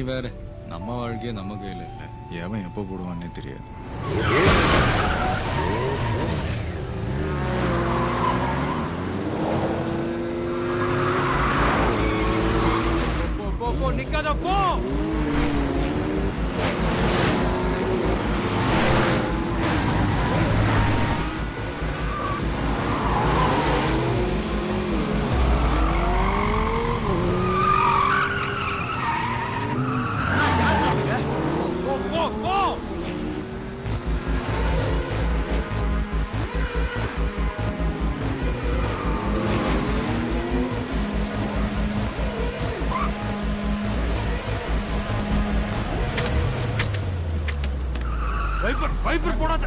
வேற நம்ம வாழ்க்கையே நம்ம கையில் இல்லை எவன் எப்போ போடுவான்னே தெரியாது போ போ போ நிக்காத போ போ போ போ வைப்பர் வைப்பர் போடாத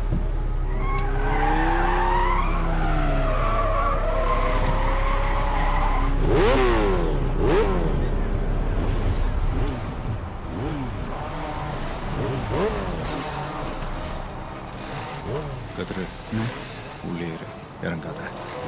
கதிரு உள்ளே இரு இறங்காத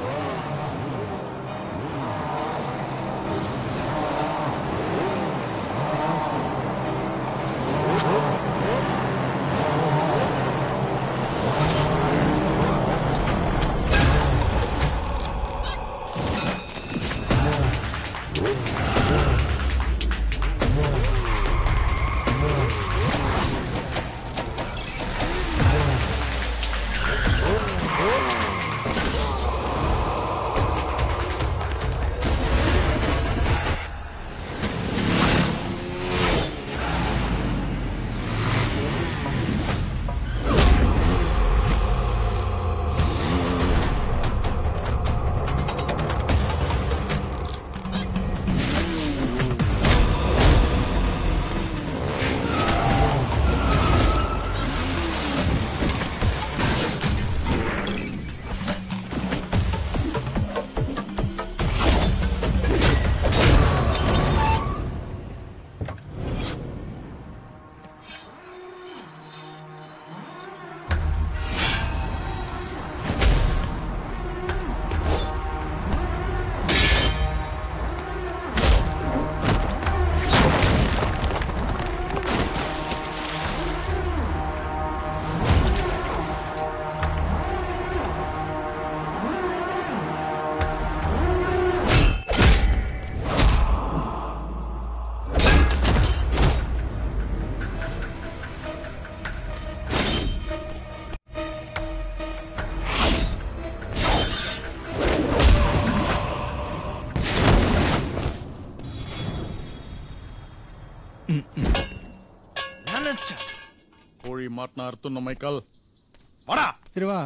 நினைச்சேன் கோழி மாட்டின அர்த்தம் மைக்கேல் வாடா சரி வா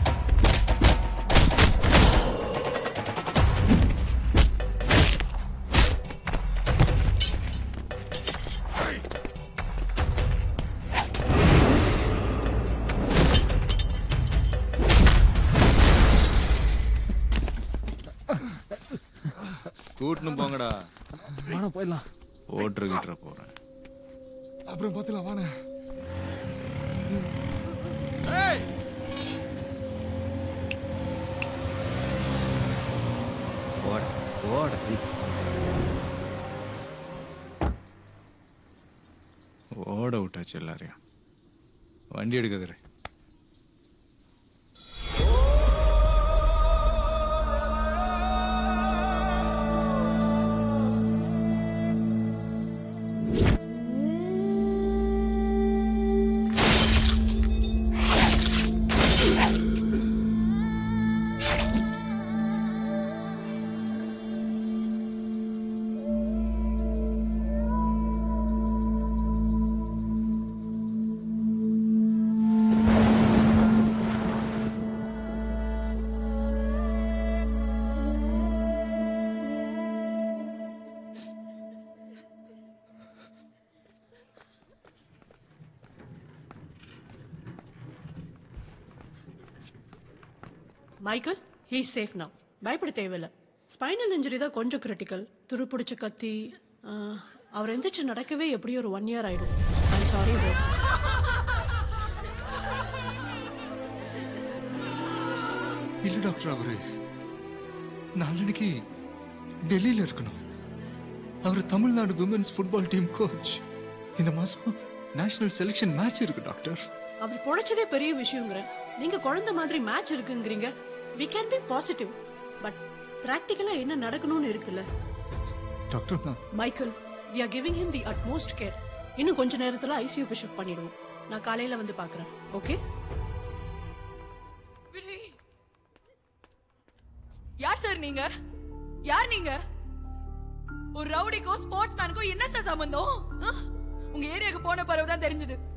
கூட்டுன்னு போங்கடா வாடா போயிடலாம் ஓட்டுற கிட்டுற போறேன் அப்புறம் பார்த்துலாம் வாண்ணே ஏய் ஓட ஓட ஓட விட்டாச்சு எல்லாரையும் வண்டி எடுக்குதுரு மைக்கேல் ஹீ சேஃப் now பயப்பட தேவையில்லை ஸ்பைனல் இன்ஜுரி தான் கொஞ்சம் கிரிட்டிக்கல் துருப்பிடிச்ச கத்தி ஆஹ், அவர் எந்திரிச்சு நடக்கவே எப்படியும் ஒரு ஒன் இயர் ஆயிடும் ஐம் சாரி இல்ல டாக்டர் அவரு நாளன்னைக்கு டெல்லியில இருக்கணும் அவர் Tamil Nadu women's football team coach இந்த மாசம் நேஷனல் செலெக்ஷன் மேட்ச் இருக்கு டாக்டர் அவர் பொழைச்சதே பெரிய விஷயங்கிற நீங்க குழந்தை மாதிரி மேட்ச் இருக்குங்கிறீங்க we can be positive but பிராக்டிக்கலா என்ன நடக்கணும்னு இருக்குல்ல டாக்டர் நான் Michael we are giving him the utmost care இன்னும் கொஞ்ச நேரத்துல ஐசியூக்கு ஷிஃப்ட் பண்ணிடுவோம் நான் காலையில வந்து பார்க்கறேன் ஓகே விழி யார் சார் நீங்க யார் நீங்க ஒரு ரவுடிக்கோ ஸ்போர்ட்ஸ் மேனுக்கோ என்ன சார் சம்பந்தம் ஆ? உங்க ஏரியாவுக்கு போன பிறகுதான் தெரிஞ்சது